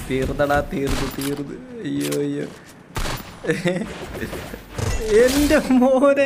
തീർന്നടാ തീർന്നു തീർന്നു അയ്യോ അയ്യോ എൻ്റെ മോനെ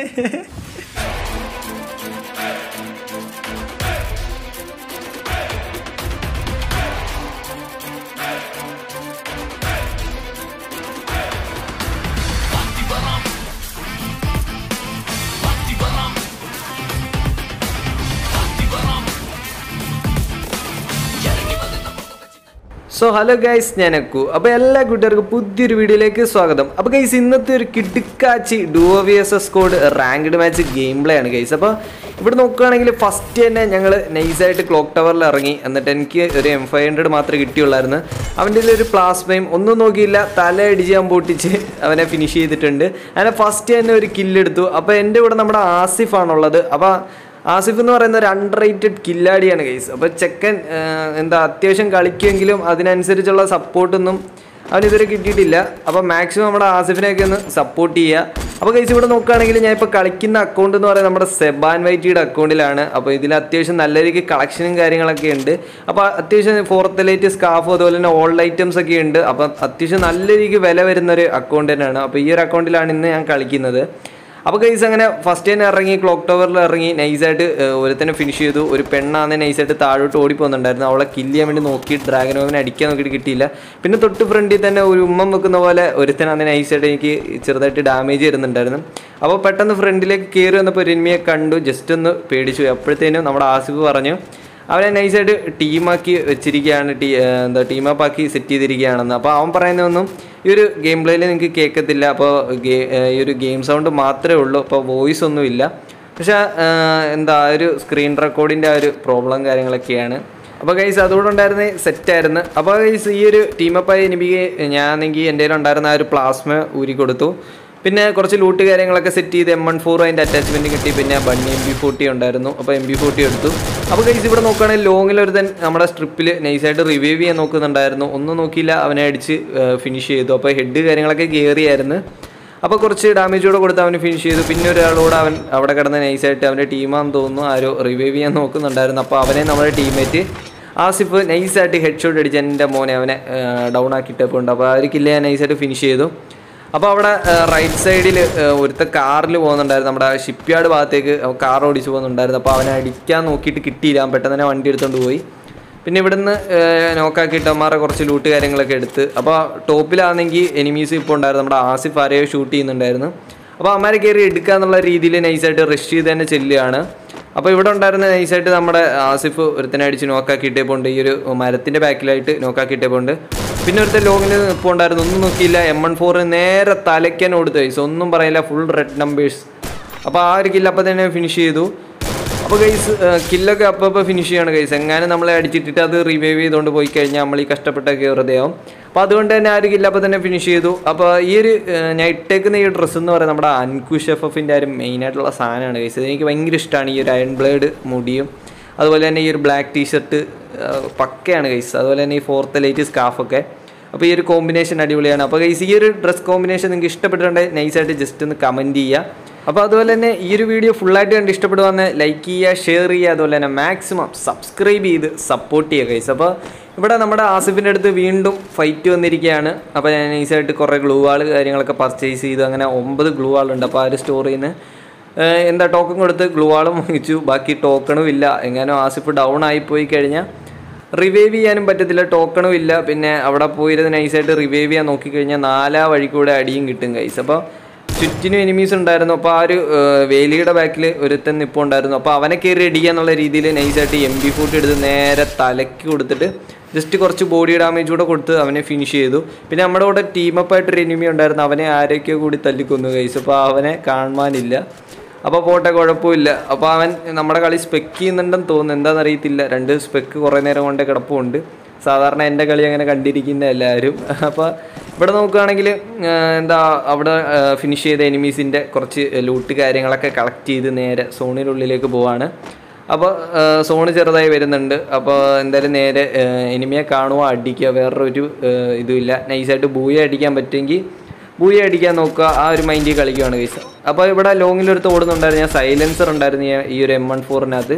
സോ ഹലോ ഗൈസ് ഞാൻ അക്കു അപ്പോൾ എല്ലാ കൂട്ടുകാർക്കും പുതിയൊരു വീഡിയോയിലേക്ക് സ്വാഗതം അപ്പോൾ ഗൈസ് ഇന്നത്തെ ഒരു കിടുക്കാച്ചി duo V S squad ranked match game play ആണ് ഗൈസ് അപ്പോൾ ഇവിടെ നോക്കുകയാണെങ്കിൽ ഫസ്റ്റ് തന്നെ ഞങ്ങൾ നൈസായിട്ട് ക്ലോക്ക് ടവറിൽ ഇറങ്ങി എന്നിട്ട് എനിക്ക് ഒരു എം ഫൈവ് ഹൺഡ്രഡ് മാത്രമേ കിട്ടിയുള്ളായിരുന്നു അവൻ്റെ ഒരു പ്ലാസ്മയും ഒന്നും നോക്കിയില്ല തല അടിച്ച് ഞാൻ പൊട്ടിച്ച് അവനെ ഫിനിഷ് ചെയ്തിട്ടുണ്ട് അങ്ങനെ ഫസ്റ്റ് തന്നെ ഒരു കില്ലെടുത്തു അപ്പോൾ എൻ്റെ കൂടെ നമ്മുടെ ആസിഫാണുള്ളത് അപ്പോൾ ആസിഫ് എന്ന് പറയുന്ന ഒരു അണ്ടർ റേറ്റഡ് കില്ലാടിയാണ് ഗൈസ് അപ്പോൾ ചെക്കൻ ആ, എന്താ അത്യാവശ്യം കളിക്കുമെങ്കിലും അതിനനുസരിച്ചുള്ള സപ്പോർട്ടൊന്നും അവനിതുവരെ കിട്ടിയിട്ടില്ല അപ്പോൾ മാക്സിമം നമ്മുടെ ആസിഫിനെയൊക്കെ ഒന്ന് സപ്പോർട്ട് ചെയ്യുക അപ്പോൾ ഗൈസ് ഇവിടെ നോക്കുകയാണെങ്കിൽ ഞാൻ ഇപ്പോൾ കളിക്കുന്ന അക്കൗണ്ട് എന്ന് പറയുന്നത് നമ്മുടെ സെബാൻ വൈറ്റിയുടെ അക്കൗണ്ടിലാണ് അപ്പോൾ ഇതിൽ അത്യാവശ്യം നല്ല രീതിക്ക് കളക്ഷനും കാര്യങ്ങളൊക്കെ ഉണ്ട് അപ്പോൾ അത്യാവശ്യം ഫോർത്ത് ലൈറ്റ് സ്കാഫ് അതുപോലെ തന്നെ ഓൾഡ് ഐറ്റംസ് ഒക്കെ ഉണ്ട് അപ്പോൾ അത്യാവശ്യം നല്ല രീതിക്ക് വില വരുന്ന ഒരു അക്കൗണ്ട് തന്നെയാണ് അപ്പോൾ ഈ ഒരു അക്കൗണ്ടിലാണ് ഇന്ന് ഞാൻ കളിക്കുന്നത് അപ്പോൾ ഗൈസ് അങ്ങനെ ഫസ്റ്റ് തന്നെ ഇറങ്ങി ക്ലോക്ക് ടവറിൽ ഇറങ്ങി നൈസായിട്ട് ഒരുത്തനെ ഫിനിഷ് ചെയ്തു ഒരു പെണ്ണാന്ന് നൈസായിട്ട് താഴോട്ട് ഓടിപ്പോകുന്നുണ്ടായിരുന്നു അവളെ കില്ല് ചെയ്യാൻ വേണ്ടി നോക്കി ഡ്രാഗൻ ഓവിനെ അടിക്കാൻ നോക്കിയിട്ട് കിട്ടിയില്ല പിന്നെ തൊട്ട് ഫ്രണ്ടിൽ തന്നെ ഒരു ഉമ്മം വെക്കുന്ന പോലെ ഒരുത്തനാന്ന് നൈസായിട്ട് എനിക്ക് ചെറുതായിട്ട് ഡാമേജ് വരുന്നുണ്ടായിരുന്നു അപ്പോൾ പെട്ടെന്ന് ഫ്രണ്ടിലേക്ക് കയറി വന്നപ്പോൾ ഒരു എനിമിയെ കണ്ടു ജസ്റ്റ് ഒന്ന് പേടിച്ചു പോയി. അപ്പോഴത്തേനും നമ്മുടെ ആസിഫ് പറഞ്ഞു അവനെ നൈസായിട്ട് ടീമാക്കി വെച്ചിരിക്കുകയാണ് ടീ എന്താ ടീമപ്പ് ആക്കി സെറ്റ് ചെയ്തിരിക്കുകയാണെന്ന് അപ്പോൾ അവൻ പറയുന്നതൊന്നും ഈ ഒരു ഗെയിം പ്ലേയിൽ നിങ്ങൾക്ക് കേൾക്കത്തില്ല അപ്പോൾ ഗെ ഈ ഒരു ഗെയിം സൗണ്ട് മാത്രമേ ഉള്ളൂ അപ്പോൾ വോയിസ് ഒന്നുമില്ല പക്ഷേ എന്താ ആ ഒരു സ്ക്രീൻ റെക്കോർഡിൻ്റെ ആ ഒരു പ്രോബ്ലം കാര്യങ്ങളൊക്കെയാണ് അപ്പോൾ ഗൈസ് അതുകൂടെ ഉണ്ടായിരുന്ന സെറ്റായിരുന്നു അപ്പോൾ ഗൈസ് ഈ ഒരു ടീമപ്പായി എനിക്ക് ഞാനെങ്കിൽ എൻ്റെ ഉണ്ടായിരുന്ന ആ ഒരു പ്ലാസ്മ ഊരി കൊടുത്തു പിന്നെ കുറച്ച് ലൂട്ട് കാര്യങ്ങളൊക്കെ സെറ്റ് ചെയ്ത് എം വൺ ഫോർ അതിൻ്റെ അറ്റാച്ച്മെൻറ്റ് കിട്ടി പിന്നെ ബണ്ണി എം ബി ഫോർട്ടി ഉണ്ടായിരുന്നു അപ്പോൾ എം ബി ഫോർട്ടി എടുത്തു അപ്പോൾ ഗൈസ് ഇവിടെ നോക്കുകയാണെങ്കിൽ ലോങ്ങിൽ ഒരുത്തൻ നമ്മുടെ സ്ട്രിപ്പിൽ നൈസായിട്ട് റിവൈവ് ചെയ്യാൻ നോക്കുന്നുണ്ടായിരുന്നു ഒന്നും നോക്കിയില്ല അവനെ അടിച്ച് ഫിനിഷ് ചെയ്തു അപ്പോൾ ഹെഡ് കാര്യങ്ങളൊക്കെ കയറിയായിരുന്നു അപ്പോൾ കുറച്ച് ഡാമേജ് കൂടെ കൊടുത്ത് അവന് ഫിനിഷ് ചെയ്തു പിന്നെ ഒരാളോട് അവൻ അവിടെ കിടന്ന് നൈസായിട്ട് അവൻ്റെ ടീമാന്ന് തോന്നുന്നു ആരോ റിവൈവ് ചെയ്യാൻ നോക്കുന്നുണ്ടായിരുന്നു അപ്പോൾ അവനെ നമ്മുടെ ടീമേറ്റ് ആസിഫ് നൈസായിട്ട് ഹെഡ് ഷോട്ട് അടിച്ച് എൻ്റെ മോനെ അവനെ ഡൗൺ ആക്കിയിട്ടപ്പോൾ ഉണ്ട് അപ്പോൾ ആ ഒരു കില്ല് ഞാൻ നൈസായിട്ട് ഫിനിഷ് ചെയ്തു അപ്പോൾ അവിടെ റൈറ്റ് സൈഡിൽ ഒരുത്ത കാറിൽ പോകുന്നുണ്ടായിരുന്നു നമ്മുടെ ഷിപ്പ് യാർഡ് ഭാഗത്തേക്ക് കാർ ഓടിച്ച് പോകുന്നുണ്ടായിരുന്നു അപ്പോൾ അവനെ അടിക്കാൻ നോക്കിയിട്ട് കിട്ടിയില്ല അവൻ പെട്ടെന്ന് തന്നെ വണ്ടി എടുത്തുകൊണ്ട് പോയി പിന്നെ ഇവിടുന്ന് നോക്കാക്കിയിട്ട് അമ്മാരെ കുറച്ച് ലൂട്ട് കാര്യങ്ങളൊക്കെ എടുത്ത് അപ്പോൾ ടോപ്പിലാണെങ്കിൽ എനിമീസ് ഇപ്പോൾ ഉണ്ടായിരുന്നു നമ്മുടെ ആസിഫ് ആരെയോ ഷൂട്ട് ചെയ്യുന്നുണ്ടായിരുന്നു അപ്പോൾ അമ്മാരെ കയറി എടുക്കുക എന്നുള്ള രീതിയിൽ നൈസായിട്ട് റഷ് ചെയ്ത് തന്നെ ചെല്ലുകയാണ് അപ്പോൾ ഇവിടെ ഉണ്ടായിരുന്ന നൈസായിട്ട് നമ്മുടെ ആസിഫ് ഒരുത്തനെ അടിച്ച് നോക്കാക്കിയിട്ടേ പോണ്ട് ഈ ഒരു മരത്തിൻ്റെ ബാക്കിലായിട്ട് നോക്കാക്കിയിട്ടേ പോണ്ട് പിന്നെ ഒരുത്തൻ ലോങ്ങിൽ ഇപ്പോൾ ഉണ്ടായിരുന്നു ഒന്നും നോക്കിയില്ല എം വൺ ഫോർ നേരെ തലയ്ക്കാൻ കൊടുത്തു ഗൈസ് ഒന്നും പറയില്ല ഫുൾ റെഡ് നമ്പേഴ്സ് അപ്പോൾ ആ ഒരു കില്ല് അപ്പോൾ തന്നെ ഫിനിഷ് ചെയ്തു അപ്പോൾ ഗൈസ് കില്ലൊക്കെ അപ്പോൾ അപ്പോൾ ഫിനിഷ് ചെയ്യാണ് ഗൈസ് എങ്ങാനും നമ്മളെ അടിച്ചിട്ടിട്ട് അത് റിവൈവ് ചെയ്തുകൊണ്ട് പോയി കഴിഞ്ഞാൽ നമ്മൾ ഈ കഷ്ടപ്പെട്ടൊക്കെ വെറുതെ ആവും അപ്പോൾ അതുകൊണ്ട് തന്നെ ആ ഒരു കില്ല അപ്പോൾ തന്നെ ഫിനിഷ് ചെയ്തു അപ്പോൾ ഈ ഒരു ഏഹ്, ഞാൻ ഇട്ടേക്കുന്ന ഈ ഡ്രസ്സ് എന്ന് പറയുന്നത് നമ്മുടെ അൻകുഷ് എഫ് എഫിൻ്റെ ഒരു മെയിനായിട്ടുള്ള സാധനമാണ് ഗൈസ് എനിക്ക് ഭയങ്കര ഇഷ്ടമാണ് ഈ ഒരു അയൺ ബ്ലേഡ് മുടിയും അതുപോലെ തന്നെ ഈ ഒരു ബ്ലാക്ക് ടീഷർട്ട് പക്കയാണ് ഗൈസ് അതുപോലെ തന്നെ ഈ ഫോർത്ത് ലൈറ്റ് സ്കാഫൊക്കെ അപ്പോൾ ഈ ഒരു കോമ്പിനേഷൻ അടിപൊളിയാണ് അപ്പോൾ ഗൈസ് ഈ ഒരു ഡ്രസ് കോമ്പിനേഷൻ നിങ്ങൾക്ക് ഇഷ്ടപ്പെട്ടിട്ടുണ്ടെങ്കിൽ നൈസായിട്ട് ജസ്റ്റ് ഒന്ന് കമൻറ്റ് ചെയ്യുക അപ്പോൾ അതുപോലെ തന്നെ ഈ ഒരു വീഡിയോ ഫുള്ളായിട്ട് കണ്ട് ഇഷ്ടപ്പെടുവാന്ന് ലൈക്ക് ചെയ്യുക ഷെയർ ചെയ്യുക അതുപോലെ തന്നെ മാക്സിമം സബ്സ്ക്രൈബ് ചെയ്ത് സപ്പോർട്ട് ചെയ്യുക ഗൈസ് അപ്പോൾ ഇവിടെ നമ്മുടെ ആസിഫിൻ്റെ അടുത്ത് വീണ്ടും ഫൈറ്റ് വന്നിരിക്കുകയാണ് അപ്പോൾ ഞാൻ നൈസായിട്ട് കുറേ ഗ്ലൂ വാൾ കാര്യങ്ങളൊക്കെ പർച്ചേസ് ചെയ്തു അങ്ങനെ ഒമ്പത് ഗ്ലൂ വാളുണ്ട് അപ്പോൾ ആ ഒരു സ്റ്റോറിൽ നിന്ന് ഏഹ് എന്താ ടോക്കൺ കൊടുത്ത് ഗ്ലൂ വാളും വാങ്ങിച്ചു ബാക്കി ടോക്കണും ഇല്ല എങ്ങാനും ആസിഫ് ഡൗൺ ആയിപ്പോയി കഴിഞ്ഞാൽ റിവൈവ് ചെയ്യാനും പറ്റത്തില്ല ടോക്കണും ഇല്ല പിന്നെ അവിടെ പോയിരുന്ന് നൈസായിട്ട് റിവൈവ് ചെയ്യാൻ നോക്കിക്കഴിഞ്ഞാൽ നാലാ വഴി കൂടെ അടിയും കിട്ടും കൈസ് അപ്പോൾ ചുറ്റിനും എനിമീസ് ഉണ്ടായിരുന്നു അപ്പോൾ ആ ഒരു ഏഹ്, വേലിയുടെ ബാക്കിൽ ഒരുത്തൻ നിപ്പോൾ ഉണ്ടായിരുന്നു അപ്പോൾ അവനെ കയറി അടിക്കുക എന്നുള്ള രീതിയിൽ നൈസായിട്ട് എം ബി ഫൂട്ട് എടുത്ത് നേരെ തലയ്ക്ക് കൊടുത്തിട്ട് ജസ്റ്റ് കുറച്ച് ബോഡി ഡാമേജ് കൂടെ കൊടുത്ത് അവനെ ഫിനിഷ് ചെയ്തു പിന്നെ നമ്മുടെ കൂടെ ടീമപ്പായിട്ടൊരു എനിമി ഉണ്ടായിരുന്നു അവനെ ആരൊക്കെയോ കൂടി തല്ലിക്കൊന്നു കൈസ് അപ്പോൾ അവനെ കാണുവാനില്ല അപ്പോൾ പോട്ടെ കുഴപ്പമില്ല അപ്പോൾ അവൻ നമ്മുടെ കളി സ്പെക്ക് ചെയ്യുന്നുണ്ടെന്ന് തോന്നുന്നു എന്താണെന്ന് അറിയത്തില്ല രണ്ട് സ്പെക്ക് കുറേ നേരം കൊണ്ട് കിടപ്പുണ്ട് സാധാരണ എൻ്റെ കളി അങ്ങനെ കണ്ടിരിക്കുന്ന എല്ലാവരും അപ്പോൾ ഇവിടെ നോക്കുകയാണെങ്കിൽ എന്താ അവിടെ ഫിനിഷ് ചെയ്ത എനിമീസിൻ്റെ കുറച്ച് ലൂട്ട് കാര്യങ്ങളൊക്കെ കളക്ട് ചെയ്ത് നേരെ സോണിനുള്ളിലേക്ക് പോവാണ് അപ്പോൾ സോണ് ചെറുതായി വരുന്നുണ്ട് അപ്പോൾ എന്തായാലും നേരെ എനിമിയെ കാണുക അടിക്കുക വേറൊരു ഏഹ്, ഇതുമില്ല നൈസായിട്ട് ബൂയ അടിക്കാൻ പറ്റുമെങ്കിൽ ബൂയ അടിക്കാൻ നോക്കുക ആ ഒരു മൈൻഡിൽ കളിക്കുകയാണ് ഗൈസ് അപ്പോൾ ഇവിടെ ലോങ്ങിലൊരുത്ത് ഓടുന്നുണ്ടായിരുന്നു ഞാൻ സൈലൻസർ ഉണ്ടായിരുന്നു ഈ- ഈ ഒരു എം വൺ ഫോറിനകത്ത്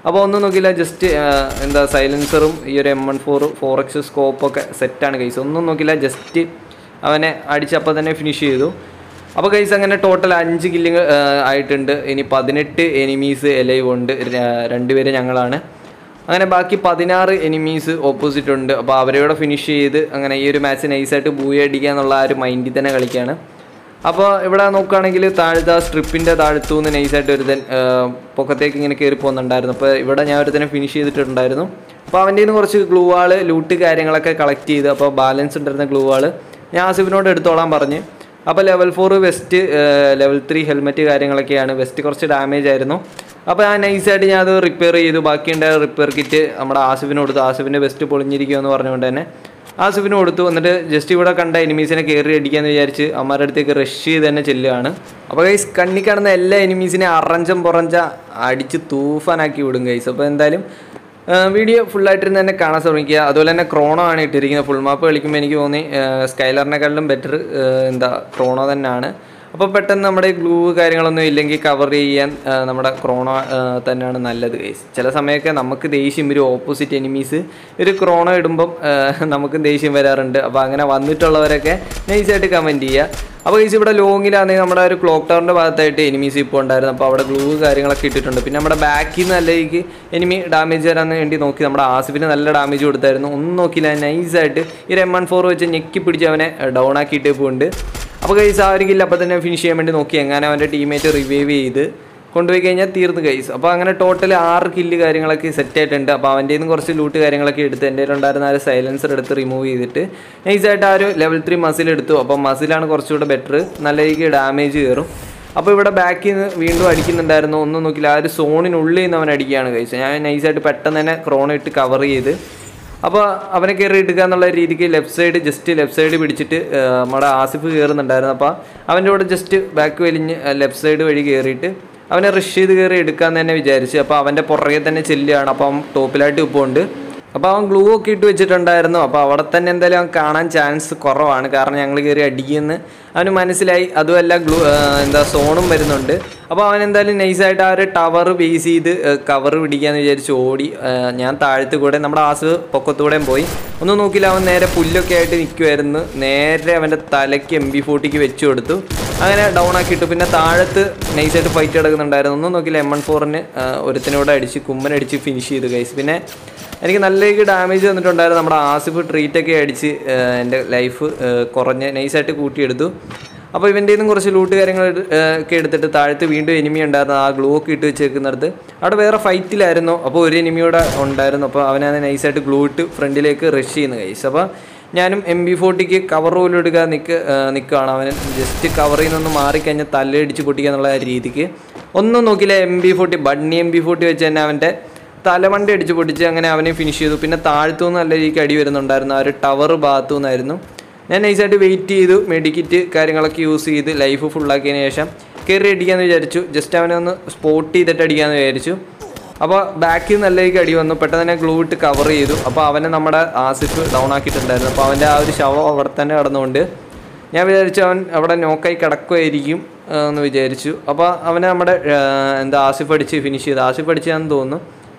അപ്പോൾ ഒന്നും നോക്കിയില്ല ജസ്റ്റ് എന്താ സൈലൻസറും ഈ ഒരു M one four four X സ്കോപ്പൊക്കെ സെറ്റാണ് കൈസ് ഒന്നും നോക്കിയില്ല ജസ്റ്റ് അവനെ അടിച്ചപ്പോൾ തന്നെ ഫിനിഷ് ചെയ്തു അപ്പോൾ കൈസ് അങ്ങനെ ടോട്ടൽ അഞ്ച് കില്ലിങ് ആയിട്ടുണ്ട് ഇനി പതിനെട്ട് എനിമീസ് എലൈവ് ഉണ്ട് ര- രണ്ടുപേര് ഞങ്ങളാണ് അങ്ങനെ ബാക്കി പതിനാറ് എനിമീസ് ഓപ്പോസിറ്റ് ഉണ്ട് അപ്പോൾ അവരോട് ഫിനിഷ് ചെയ്ത് അങ്ങനെ ഈ ഒരു മാച്ച് നൈസായിട്ട് ബൂയ അടിക്കുക എന്നുള്ള ആ ഒരു മൈൻഡിൽ തന്നെ കളിക്കുകയാണ് അപ്പോൾ ഇവിടെ നോക്കുകയാണെങ്കിൽ താഴത്തെ സ്ട്രിപ്പിൻ്റെ താഴത്തുനിന്ന് നൈസായിട്ട് ഒരുതൻ പൊക്കത്തേക്ക് ഇങ്ങനെ കയറി പോകുന്നുണ്ടായിരുന്നു അപ്പോൾ ഇവിടെ ഞാൻ ഒരുതനെ ഫിനിഷ് ചെയ്തിട്ടുണ്ടായിരുന്നു അപ്പോൾ അവൻ്റെ നിന്ന് കുറച്ച് ഗ്ലൂ വാള് ലൂട്ട് കാര്യങ്ങളൊക്കെ കളക്ട് ചെയ്ത് അപ്പോൾ ബാലൻസ് ഉണ്ടായിരുന്ന ഗ്ലൂ വാള് ഞാൻ ആസിഫിനോട് എടുത്തോളാൻ പറഞ്ഞ് അപ്പോൾ level four vest level three helmet കാര്യങ്ങളൊക്കെയാണ് വെസ്റ്റ് കുറച്ച് ഡാമേജ് ആയിരുന്നു അപ്പോൾ ഞാൻ നൈസായിട്ട് ഞാൻ അത് റിപ്പയർ ചെയ്തു ബാക്കിയുണ്ടായ റിപ്പയർ കിറ്റ് നമ്മുടെ ആസിഫിന് കൊടുത്തു ആസിഫിൻ്റെ വെസ്റ്റ് പൊളിഞ്ഞിരിക്കുമെന്ന് പറഞ്ഞുകൊണ്ട് തന്നെ ആസിഫിന് കൊടുത്തു എന്നിട്ട് ജസ്റ്റ് ഇവിടെ കണ്ട എനിമീസിനെ കയറി അടിക്കാന്ന് വിചാരിച്ച് അമ്മയുടെ അടുത്തേക്ക് റഷ് ചെയ്ത് തന്നെ ചെല്ലുകയാണ് അപ്പോൾ ഗൈസ് കണ്ണി കാണുന്ന എല്ലാ എനിമീസിനെ അറഞ്ചം പുറഞ്ച അടിച്ച് തൂഫാനാക്കി വിടും ഗൈസ് അപ്പോൾ എന്തായാലും വീഡിയോ ഫുള്ളായിട്ടിരുന്ന് തന്നെ കാണാൻ ശ്രമിക്കുക അതുപോലെ തന്നെ ക്രോണോ ആണ് ഇട്ടിരിക്കുന്നത് ഫുൾ മാപ്പ് കളിക്കുമ്പോൾ എനിക്ക് തോന്നി സ്കൈലറിനെക്കാളും ബെറ്റർ എന്താ ക്രോണോ തന്നെയാണ് അപ്പോൾ പെട്ടെന്ന് നമ്മുടെ ഗ്ലൂ കാര്യങ്ങളൊന്നും ഇല്ലെങ്കിൽ കവർ ചെയ്യാൻ ആ, നമ്മുടെ ക്രോണോ ആ, തന്നെയാണ് നല്ലത് ഗൈസ് ചില സമയമൊക്കെ നമുക്ക് ദേഷ്യം വരും ഓപ്പോസിറ്റ് എനിമീസ് ഒരു ക്രോണോ ഇടുമ്പം ആ, നമുക്ക് ദേഷ്യം വരാറുണ്ട് അപ്പോൾ അങ്ങനെ വന്നിട്ടുള്ളവരൊക്കെ നൈസായിട്ട് കമൻറ്റ് ചെയ്യുക അപ്പോൾ ഗൈസ് ഇവിടെ ലോങ്ങിലാണെങ്കിൽ നമ്മുടെ ഒരു ക്ലോക്ക് ടവറിൻ്റെ ഭാഗത്തായിട്ട് എനിമീസ് ഇപ്പോൾ ഉണ്ടായിരുന്നു അപ്പോൾ അവിടെ ഗ്ലൂ കാര്യങ്ങളൊക്കെ ഇട്ടിട്ടുണ്ട് പിന്നെ നമ്മുടെ ബാക്കിൽ നിന്ന് നല്ല രീതിക്ക് എനിമി ഡാമേജ് തരാൻ വേണ്ടി നോക്കി നമ്മുടെ ആസിഫിന് നല്ല ഡാമേജ് കൊടുത്തായിരുന്നു ഒന്നും നോക്കിയില്ല നൈസായിട്ട് ഈ എം വൺ ഫോർ വെച്ച് ഞെക്കി പിടിച്ച് അവനെ ഡൗൺ ആക്കിയിട്ട് പോകുന്നുണ്ട് അപ്പോൾ കൈസ് ആ ഒരു കില്ല് അപ്പോൾ തന്നെ ഫിനിഷ് ചെയ്യാൻ വേണ്ടി നോക്കി എങ്ങനെ അവൻ്റെ ടീമേറ്റ് റിവൈവ് ചെയ്ത് കൊണ്ടുപോയി കഴിഞ്ഞാൽ തീർന്നു കൈസ് അപ്പോൾ അങ്ങനെ ടോട്ടൽ ആറ് കില്ല് കാര്യങ്ങളൊക്കെ സെറ്റ് ആയിട്ടുണ്ട് അപ്പോൾ അവൻ്റെ നിന്ന് കുറച്ച് ലൂട്ട് കാര്യങ്ങളൊക്കെ എടുത്ത് എൻ്റെ ഉണ്ടായിരുന്ന ആ ഒരു സൈലൻസർ എടുത്ത് റിമൂവ് ചെയ്തിട്ട് നൈസായിട്ട് ആ ഒരു ലെവൽ ത്രീ മസിൽ എടുത്തു അപ്പോൾ മസിലാണ് കുറച്ചുകൂടെ ബെറ്റർ നല്ല രീതിക്ക് ഡാമേജ് കയറും അപ്പോൾ ഇവിടെ ബാക്കിൽ നിന്ന് വീണ്ടും അടിക്കുന്നുണ്ടായിരുന്നു ഒന്നും നോക്കില്ല ആ ഒരു സോണിനുള്ളിൽ നിന്ന് അവൻ അടിക്കുകയാണ് കഴിച്ചത് ഞാൻ നൈസായിട്ട് പെട്ടെന്ന് തന്നെ ക്രോൺ ഇട്ട് കവർ ചെയ്ത് അപ്പോൾ അവനെ കയറി എടുക്കുക എന്നുള്ള രീതിക്ക് left side just left side പിടിച്ചിട്ട് ആ, നമ്മുടെ ആസിഫ് കയറുന്നുണ്ടായിരുന്നു അപ്പോൾ അവൻ്റെ കൂടെ ജസ്റ്റ് ബാക്ക് വലിഞ്ഞ് ലെഫ്റ്റ് സൈഡ് വഴി കയറിയിട്ട് അവനെ റഷ് ചെയ്ത് കയറി എടുക്കാമെന്ന് തന്നെ വിചാരിച്ചു അപ്പോൾ അവൻ്റെ പുറകെ തന്നെ ചെല്ലുകയാണ് അപ്പോൾ അവൻ ടോപ്പിലായിട്ട് ഇപ്പോൾ ഉണ്ട് അപ്പോൾ അവൻ ഗ്ലൂ ഒക്കെ ഇട്ട് വെച്ചിട്ടുണ്ടായിരുന്നു അപ്പോൾ അവിടെ തന്നെ എന്തായാലും അവൻ കാണാൻ ചാൻസ് കുറവാണ് കാരണം ഞങ്ങൾ കയറി അടിക്കുമെന്ന് അവന് മനസ്സിലായി അതുമല്ല ഗ്ലൂ ആ, എന്താ സോണും വരുന്നുണ്ട് അപ്പോൾ അവൻ എന്തായാലും നൈസായിട്ട് ആ ഒരു ടവർ ബേസ് ചെയ്ത് കവർ പിടിക്കാന്ന് വിചാരിച്ച് ഓടി ആ, ഞാൻ താഴത്ത് കൂടെ നമ്മുടെ ആസ് പൊക്കത്തൂടെയും പോയി ഒന്നും നോക്കില്ല അവൻ നേരെ പുല്ലൊക്കെ ആയിട്ട് നിൽക്കുമായിരുന്നു നേരെ അവൻ്റെ തലയ്ക്ക് എം ബി ഫോർട്ടിക്ക് വെച്ച് കൊടുത്തു അങ്ങനെ ഡൗൺ ആക്കിയിട്ടു പിന്നെ താഴത്ത് നൈസായിട്ട് ഫൈറ്റ് കിടക്കുന്നുണ്ടായിരുന്നു ഒന്നും നോക്കില്ല എം വൺ ഫോറിന് ഒരുത്തിനോട് അടിച്ച് കുമ്മനടിച്ച് ഫിനിഷ് ചെയ്തു ഗൈസ് പിന്നെ എനിക്ക് നല്ല രീതിക്ക് ഡാമേജ് വന്നിട്ടുണ്ടായിരുന്നു നമ്മുടെ ആസിഫ് ട്രീറ്റൊക്കെ അടിച്ച് ആ, എൻ്റെ ലൈഫ് കുറഞ്ഞ് നൈസായിട്ട് കൂട്ടിയെടുത്തു അപ്പോൾ ഇവൻ്റെ നിന്നും കുറച്ച് ലൂട്ട് കാര്യങ്ങൾ എടു- ആ, ഒക്കെ എടുത്തിട്ട് താഴത്ത് വീണ്ടും എനിമി ഉണ്ടായിരുന്നു ആ ഗ്ലൂ ഒക്കെ ഇട്ട് വെച്ചേക്കുന്നിടത്ത് അവിടെ വേറെ ഫൈറ്റിലായിരുന്നു അപ്പോൾ ഒരു എനിമിയോടെ ഉണ്ടായിരുന്നു അപ്പോൾ അവനെ നൈസായിട്ട് ഗ്ലൂ ഇട്ട് ഫ്രണ്ടിലേക്ക് റഷ് ചെയ്യുന്ന കൈസ് അപ്പോൾ ഞാനും എം ബി ഫോർട്ടിക്ക് കവർ പോലും എടുക്കാൻ നിൽക്ക് നിൽക്കുകയാണ് അവൻ ജസ്റ്റ് കവറിൽ നിന്ന് മാറിക്കഴിഞ്ഞാൽ തലയടിച്ച് പൊട്ടിക്കുക എന്നുള്ള രീതിക്ക് ഒന്നും നോക്കില്ല M B forty bunny M B forty വെച്ച് തന്നെ അവൻ്റെ തലമണ്ട അടിച്ച് പൊട്ടിച്ച് അങ്ങനെ അവനെ ഫിനിഷ് ചെയ്തു പിന്നെ താഴ്ത്തുനിന്ന് നല്ല രീതിക്ക് അടി വരുന്നുണ്ടായിരുന്നു ആ ഒരു ടവർ ഭാഗത്തു നിന്നായിരുന്നു ഞാൻ നൈസായിട്ട് വെയിറ്റ് ചെയ്തു മെഡിക്കിറ്റ് കാര്യങ്ങളൊക്കെ യൂസ് ചെയ്ത് ലൈഫ് ഫുള്ളാക്കിയതിന് ശേഷം കയറി അടിക്കാമെന്ന് വിചാരിച്ചു ജസ്റ്റ് അവനെ ഒന്ന് സ്പോട്ട് ചെയ്തിട്ട് അടിക്കാമെന്ന് വിചാരിച്ചു അപ്പോൾ ബാക്കിൽ നല്ല രീതിക്ക് അടി വന്നു പെട്ടെന്ന് തന്നെ ഗ്ലൂ ഇട്ട് കവർ ചെയ്തു അപ്പോൾ അവനെ നമ്മുടെ ആസിഫ് ഡൗൺ ആക്കിയിട്ടുണ്ടായിരുന്നു അപ്പോൾ അവൻ്റെ ആ ഒരു ശവം അവിടെ തന്നെ കിടന്നുകൊണ്ട് ഞാൻ വിചാരിച്ചു അവൻ അവിടെ നോക്കായി കിടക്കുമായിരിക്കും ആ, എന്ന് വിചാരിച്ചു അപ്പോൾ അവനെ നമ്മുടെ ആ, എന്താ ആസിഫ് അടിച്ച് ഫിനിഷ് ചെയ്തു ആസിഫ് അടിച്ചാന്ന് തോന്നുന്നു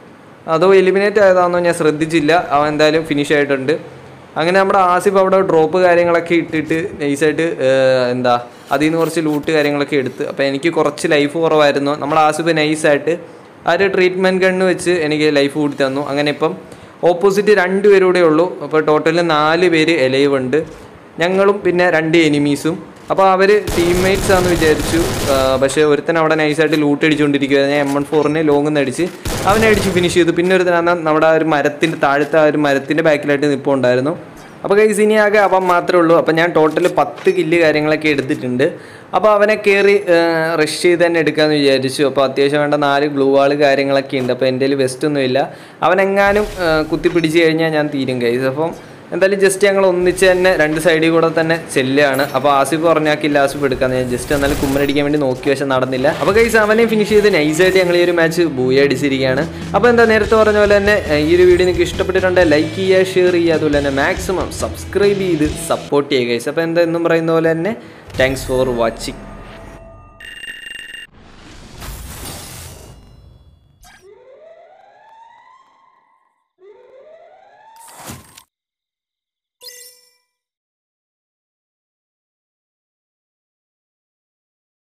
അതോ എലിമിനേറ്റ് ആയതാണെന്നോ ഞാൻ ശ്രദ്ധിച്ചില്ല അവൻ എന്തായാലും ഫിനിഷ് ആയിട്ടുണ്ട് അങ്ങനെ നമ്മുടെ ആസിഫ് അവിടെ ഡ്രോപ്പ് കാര്യങ്ങളൊക്കെ ഇട്ടിട്ട് നൈസായിട്ട് എന്താ അതിൽ നിന്ന് കുറച്ച് ലൂട്ട് കാര്യങ്ങളൊക്കെ എടുത്ത് അപ്പോൾ എനിക്ക് കുറച്ച് ലൈഫ് കുറവായിരുന്നു നമ്മുടെ ആസിഫ് നൈസായിട്ട് ആ ഒരു ട്രീറ്റ്മെൻറ്റ് ഗണ്ണ് വെച്ച് എനിക്ക് ലൈഫ് കൂടി തന്നു അങ്ങനെ ഇപ്പം ഓപ്പോസിറ്റ് രണ്ട് പേരൂടെ ഉള്ളൂ അപ്പോൾ ടോട്ടൽ നാല് പേര് എലൈവ് ഉണ്ട് ഞങ്ങളും പിന്നെ രണ്ട് എനിമീസും അപ്പോൾ അവർ ടീംമേറ്റ്സ് ആണെന്ന് വിചാരിച്ചു ആ, പക്ഷേ ഒരുത്തൻ അവിടെ നൈസായിട്ട് ലൂട്ട് അടിച്ചുകൊണ്ടിരിക്കുകയായിരുന്നു ഞാൻ എം വൺ ഫോറിനെ ലോങ് നിന്ന് അടിച്ച് അവനെ അടിച്ച് ഫിനിഷ് ചെയ്തു പിന്നെ ഒരുത്തനാണ് നമ്മുടെ ആ ഒരു മരത്തിൻ്റെ താഴത്തെ ആ ഒരു മരത്തിൻ്റെ ബാക്കിലായിട്ട് നിൽപ്പുണ്ടായിരുന്നു അപ്പോൾ കൈസ് ഇനി ആകെ അവൻ മാത്രമേ ഉള്ളൂ അപ്പോൾ ഞാൻ ടോട്ടൽ പത്ത് കില്ല് കാര്യങ്ങളൊക്കെ എടുത്തിട്ടുണ്ട് അപ്പോൾ അവനെ കയറി റഷ് ചെയ്ത് തന്നെ എടുക്കാമെന്ന് വിചാരിച്ചു അപ്പോൾ അത്യാവശ്യം വേണ്ട നാല് ഗ്ലൂ വാൾ കാര്യങ്ങളൊക്കെ ഉണ്ട് അപ്പോൾ എൻ്റെ കയ്യിൽ വെസ്റ്റ് ഒന്നുമില്ല അവനെങ്ങാനും ആ, കുത്തി പിടിച്ച് കഴിഞ്ഞാൽ ഞാൻ തീരും കൈസ് അപ്പം എന്തായാലും ജസ്റ്റ് ഞങ്ങൾ ഒന്നിച്ച് തന്നെ രണ്ട് സൈഡിൽ കൂടെ തന്നെ ചെല്ലുകയാണ് അപ്പോൾ ആസിഫ് പറഞ്ഞാക്കില്ല ആസിഫ് എടുക്കാന്ന് ഞാൻ ജസ്റ്റ് എന്നാലും കുമ്മനടിക്കാൻ വേണ്ടി നോക്കി പക്ഷെ നടന്നില്ല അപ്പോൾ കൈസ് അവനെ ഫിനിഷ് ചെയ്ത് നൈസായിട്ട് ഞങ്ങൾ ഈ ഒരു മാച്ച് ബൂയ അടിച്ചിരിക്കുകയാണ് അപ്പോൾ എന്താ നേരത്തെ പറഞ്ഞ പോലെ തന്നെ ഏഹ്, ഈ ഒരു വീഡിയോ നിങ്ങൾക്ക് ഇഷ്ടപ്പെട്ടിട്ടുണ്ടെങ്കിൽ ലൈക്ക് ചെയ്യുക ഷെയർ ചെയ്യുക അതുപോലെ തന്നെ മാക്സിമം സബ്സ്ക്രൈബ് ചെയ്ത് സപ്പോർട്ട് ചെയ്യുക ഗൈസ് അപ്പോൾ എന്താ എന്നും പറയുന്ന പോലെ തന്നെ താങ്ക്സ് ഫോർ വാച്ചിങ്